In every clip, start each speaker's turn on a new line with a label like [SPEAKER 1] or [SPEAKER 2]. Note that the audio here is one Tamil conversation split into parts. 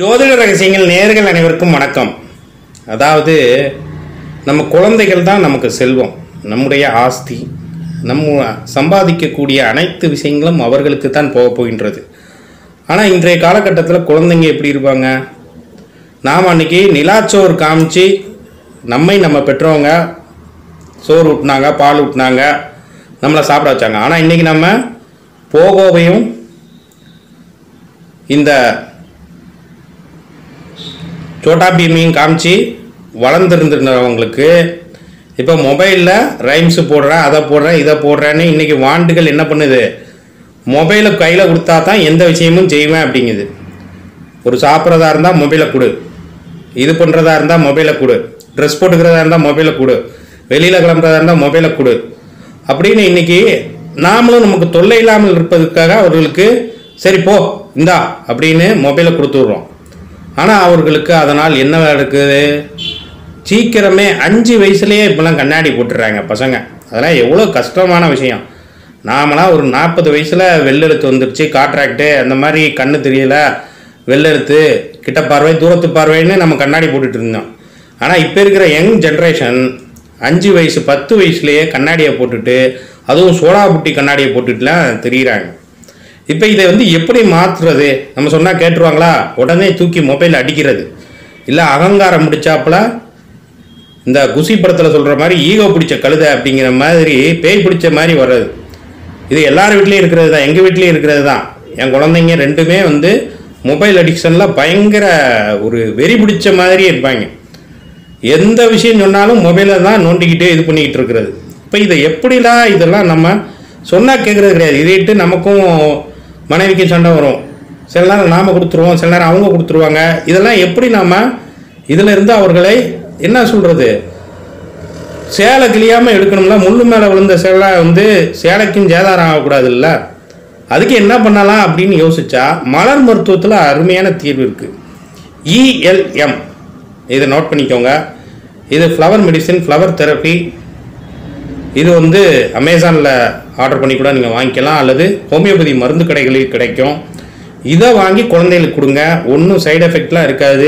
[SPEAKER 1] ஜோதிட ரகசியங்கள் நேர்கள் அனைவருக்கும் வணக்கம் அதாவது நம்ம குழந்தைகள் தான் நமக்கு செல்வம் நம்முடைய ஆஸ்தி நம்ம சம்பாதிக்கக்கூடிய அனைத்து விஷயங்களும் அவர்களுக்கு தான் போக போகின்றது ஆனால் இன்றைய காலகட்டத்தில் குழந்தைங்க எப்படி இருப்பாங்க நாம் அன்னைக்கு நிலாச்சோறு காமிச்சு நம்மை நம்ம பெற்றவங்க சோறு ஊட்டினாங்க பால் ஊட்டினாங்க நம்மளை சாப்பிட வச்சாங்க ஆனால் இன்றைக்கி நம்ம போகோவையும் இந்த சோட்டா பீமையும் காமிச்சு வளர்ந்துருந்துருந்தவங்களுக்கு இப்போ மொபைலில் ரைம்ஸ் போடுறேன் அதை போடுறேன் இதை போடுறேன்னு இன்றைக்கி வாண்டுகள் என்ன பண்ணுது மொபைலை கையில் கொடுத்தா தான் எந்த விஷயமும் செய்வேன் அப்படிங்குது ஒரு சாப்பிட்றதா இருந்தால் மொபைலை கொடு இது பண்ணுறதா இருந்தால் மொபைலை கொடு ட்ரெஸ் போட்டுக்கிறதா இருந்தால் மொபைலை கொடு வெளியில் கிளம்புறதா இருந்தால் மொபைலை கொடு அப்படின்னு இன்னைக்கு நாமளும் நமக்கு தொல்லை இல்லாமல் இருப்பதற்காக அவர்களுக்கு சரி போ இந்தா அப்படின்னு மொபைலை கொடுத்து விட்றோம் ஆனால் அவர்களுக்கு அதனால் என்ன இருக்குது சீக்கிரமே அஞ்சு வயசுலேயே இப்போலாம் கண்ணாடி போட்டுடுறாங்க பசங்க அதெல்லாம் எவ்வளோ கஷ்டமான விஷயம் நாமளாம் ஒரு நாற்பது வயசில் வெள்ளெழுத்து வந்துருச்சு காட்ராக்டு அந்த மாதிரி கண்ணு தெரியல வெள்ளெழுத்து கிட்ட பார்வை தூரத்து பார்வைன்னு நம்ம கண்ணாடி போட்டுட்டு இருந்தோம் ஆனால் இப்போ இருக்கிற யங் ஜென்ரேஷன் அஞ்சு வயசு பத்து வயசுலேயே கண்ணாடியை போட்டுட்டு அதுவும் சோடா புட்டி கண்ணாடியை போட்டுட்டுலாம் தெரியுறாங்க இப்போ இதை வந்து எப்படி மாற்றுறது நம்ம சொன்னால் கேட்டுருவாங்களா உடனே தூக்கி மொபைல் அடிக்கிறது இல்லை அகங்காரம் பிடிச்சாப்புல இந்த குசி படத்தில் சொல்கிற மாதிரி ஈகோ பிடிச்ச கழுதை அப்படிங்கிற மாதிரி பேய் பிடிச்ச மாதிரி வர்றது இது எல்லார் வீட்லேயும் இருக்கிறது தான் எங்கள் வீட்லேயும் இருக்கிறது தான் என் குழந்தைங்க ரெண்டுமே வந்து மொபைல் அடிக்ஷனில் பயங்கர ஒரு வெறி பிடிச்ச மாதிரி இருப்பாங்க எந்த விஷயம் சொன்னாலும் மொபைலை தான் நோண்டிக்கிட்டே இது பண்ணிக்கிட்டு இருக்கிறது இப்போ இதை எப்படிலாம் இதெல்லாம் நம்ம சொன்னால் கேட்குறது கிடையாது இதைட்டு நமக்கும் மனைவிக்கு சண்டை வரும் சில நேரம் நாம் கொடுத்துருவோம் சில நேரம் அவங்க கொடுத்துருவாங்க இதெல்லாம் எப்படி நாம் இதில் இருந்து அவர்களை என்ன சொல்கிறது சேலை கிளியாமல் எடுக்கணும்ல முள்ளு மேலே விழுந்த சேலை வந்து சேலைக்கும் சேதாரம் ஆகக்கூடாதுல்ல அதுக்கு என்ன பண்ணலாம் அப்படின்னு யோசிச்சா மலர் மருத்துவத்தில் அருமையான தீர்வு இருக்குது இஎல்எம் இதை நோட் பண்ணிக்கோங்க இது ஃப்ளவர் மெடிசின் ஃப்ளவர் தெரப்பி இது வந்து அமேசானில் ஆர்டர் பண்ணி கூட நீங்கள் வாங்கிக்கலாம் அல்லது ஹோமியோபதி மருந்து கடைகளில் கிடைக்கும் இதை வாங்கி குழந்தைகளுக்கு கொடுங்க ஒன்றும் சைடு எஃபெக்ட்லாம் இருக்காது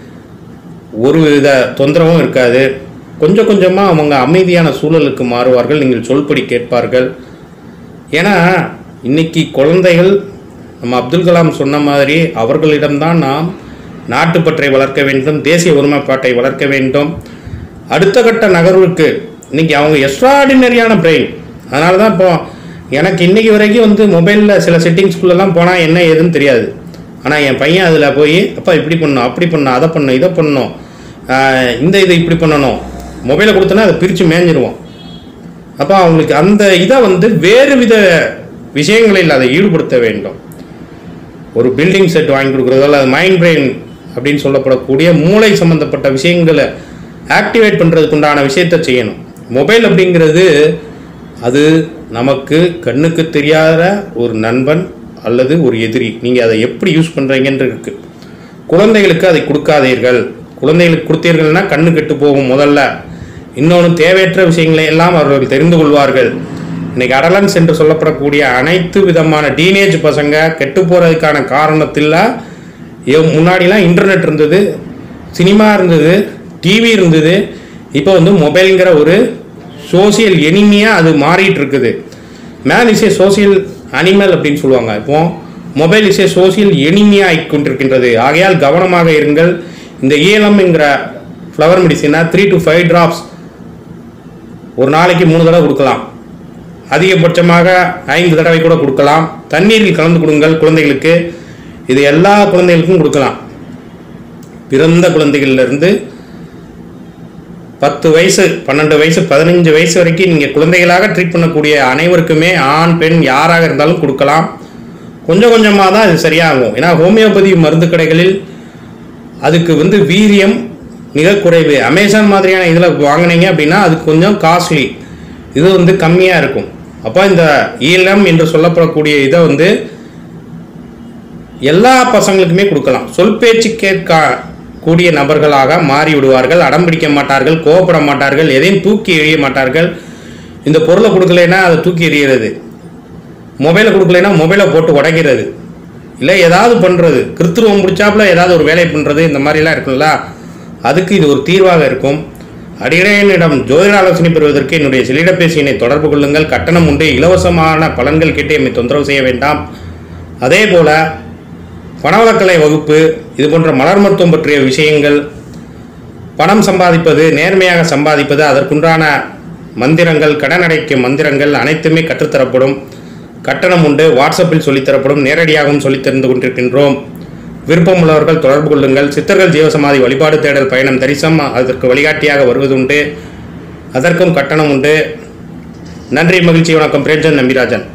[SPEAKER 1] ஒரு வித தொந்தரவும் இருக்காது கொஞ்சம் கொஞ்சமாக அவங்க அமைதியான சூழலுக்கு மாறுவார்கள் நீங்கள் சொல்படி கேட்பார்கள் ஏன்னா இன்னைக்கு குழந்தைகள் நம்ம அப்துல் கலாம் சொன்ன மாதிரி அவர்களிடம்தான் நாம் நாட்டுப்பற்றை வளர்க்க வேண்டும் தேசிய ஒருமைப்பாட்டை வளர்க்க வேண்டும் அடுத்த கட்ட நகர்வுக்கு இன்னைக்கு அவங்க எக்ஸ்ட்ராடினரியான பிரெயின் அதனால தான் இப்போ எனக்கு இன்னைக்கு வரைக்கும் வந்து மொபைலில் சில செட்டிங்ஸ்குள்ளெல்லாம் போனால் என்ன ஏதுன்னு தெரியாது ஆனால் என் பையன் அதில் போய் அப்பா இப்படி பண்ணணும் அப்படி பண்ணணும் அதை பண்ணணும் இதை பண்ணணும் ஆஹ் இந்த இதை இப்படி பண்ணணும் மொபைலை கொடுத்தோன்னா அதை பிரித்து மேஞ்சிருவோம் அப்போ அவங்களுக்கு அந்த இதை வந்து வேறு வித விஷயங்களில் அதை ஈடுபடுத்த வேண்டும் ஒரு பில்டிங் செட் வாங்கி கொடுக்குறதோ அல்லது மைண்ட் பிரெயின் அப்படின்னு சொல்லப்படக்கூடிய மூளை சம்மந்தப்பட்ட விஷயங்களை ஆக்டிவேட் பண்ணுறதுக்கு உண்டான விஷயத்தை செய்யணும் மொபைல் அப்படிங்கிறது அது நமக்கு கண்ணுக்கு தெரியாத ஒரு நண்பன் அல்லது ஒரு எதிரி நீங்கள் அதை எப்படி யூஸ் பண்ணுறீங்கன்னு இருக்கு குழந்தைகளுக்கு அதை கொடுக்காதீர்கள் குழந்தைகளுக்கு கொடுத்தீர்கள்னா கண்ணு கெட்டு போகும் முதல்ல இன்னொன்று தேவையற்ற விஷயங்களை எல்லாம் அவர்கள் தெரிந்து கொள்வார்கள் இன்னைக்கு அடலன்ஸ் என்று சொல்லப்படக்கூடிய அனைத்து விதமான டீனேஜ் பசங்க கெட்டு போகிறதுக்கான காரணத்தில் எ- முன்னாடிலாம் இன்டர்நெட் இருந்தது சினிமா இருந்தது டிவி இருந்தது இப்போ வந்து மொபைலுங்கிற ஒரு சோசியல் எனிமியாக அது மாறிட்டு இருக்குது man is a social animal அப்படின்னு சொல்லுவாங்க இப்போ மொபைல் இஸ் ஏ சோசியல் எனிமியாக ஆகி கொண்டிருக்கின்றது ஆகையால் கவனமாக இருங்கள் இந்த ஈழம்ங்கிற ஃப்ளவர் மெடிசினை த்ரீ டு ஃபைவ் ட்ராப்ஸ் ஒரு நாளைக்கு மூணு தடவை கொடுக்கலாம் அதிகபட்சமாக ஐந்து தடவை கூட கொடுக்கலாம் தண்ணீரில் கலந்து கொடுங்கள் குழந்தைகளுக்கு இது எல்லா குழந்தைகளுக்கும் கொடுக்கலாம் பிறந்த குழந்தைகள்ல இருந்து பத்து வயசு பன்னெண்டு வயசு பதினஞ்சு வயசு வரைக்கும் நீங்கள் குழந்தைகளாக ட்ரீட் பண்ணக்கூடிய அனைவருக்குமே ஆண் பெண் யாராக இருந்தாலும் கொடுக்கலாம் கொஞ்சம் கொஞ்சமாக தான் இது சரியாகும் ஏன்னா ஹோமியோபதி மருந்து கடைகளில் அதுக்கு வந்து வீரியம் மிக குறைவு அமேசான் மாதிரியான இதில் வாங்குனீங்க அப்படின்னா அது கொஞ்சம் காஸ்ட்லி இது வந்து கம்மியாக இருக்கும் அப்போ இந்த ஈழம் என்று சொல்லப்படக்கூடிய இதை வந்து எல்லா பசங்களுக்குமே கொடுக்கலாம் சொல் பேச்சு கேட்க கூடிய நபர்களாக மாறி விடுவார்கள் அடம் பிடிக்க மாட்டார்கள் கோவப்பட மாட்டார்கள் எதையும் தூக்கி எறிய மாட்டார்கள் இந்த பொருளை கொடுக்கலைன்னா அதை தூக்கி எறிகிறது மொபைலை கொடுக்கலைன்னா மொபைலை போட்டு உடைக்கிறது இல்லை ஏதாவது பண்ணுறது கிருத்துருவம் பிடிச்சாப்புல ஏதாவது ஒரு வேலை பண்ணுறது இந்த மாதிரிலாம் இருக்குல்ல அதுக்கு இது ஒரு தீர்வாக இருக்கும் அடியேனிடம் ஜோதிட ஆலோசனை பெறுவதற்கு என்னுடைய செல்லிடப்பேசி எண்ணை தொடர்பு கொள்ளுங்கள் கட்டணம் உண்டு இலவசமான பலன்கள் கேட்டு எம்மை தொந்தரவு செய்ய வேண்டாம் அதே போல பணவளக்கலை வகுப்பு இது போன்ற மலர் மருத்துவம் பற்றிய விஷயங்கள் பணம் சம்பாதிப்பது நேர்மையாக சம்பாதிப்பது அதற்குண்டான மந்திரங்கள் கடன் அடைக்கும் மந்திரங்கள் அனைத்துமே கற்றுத்தரப்படும் கட்டணம் உண்டு வாட்ஸ்அப்பில் சொல்லித்தரப்படும் நேரடியாகவும் சொல்லித் தந்து கொண்டிருக்கின்றோம் விருப்பமுள்ளவர்கள் தொடர்பு கொள்ளுங்கள் சித்தர்கள் ஜீவசமாதி வழிபாடு தேடல் பயணம் தரிசம் அதற்கு வழிகாட்டியாக வருவதுண்டு அதற்கும் கட்டணம் உண்டு நன்றி மகிழ்ச்சி வணக்கம் பிரேம்சந்த் நம்பிராஜன்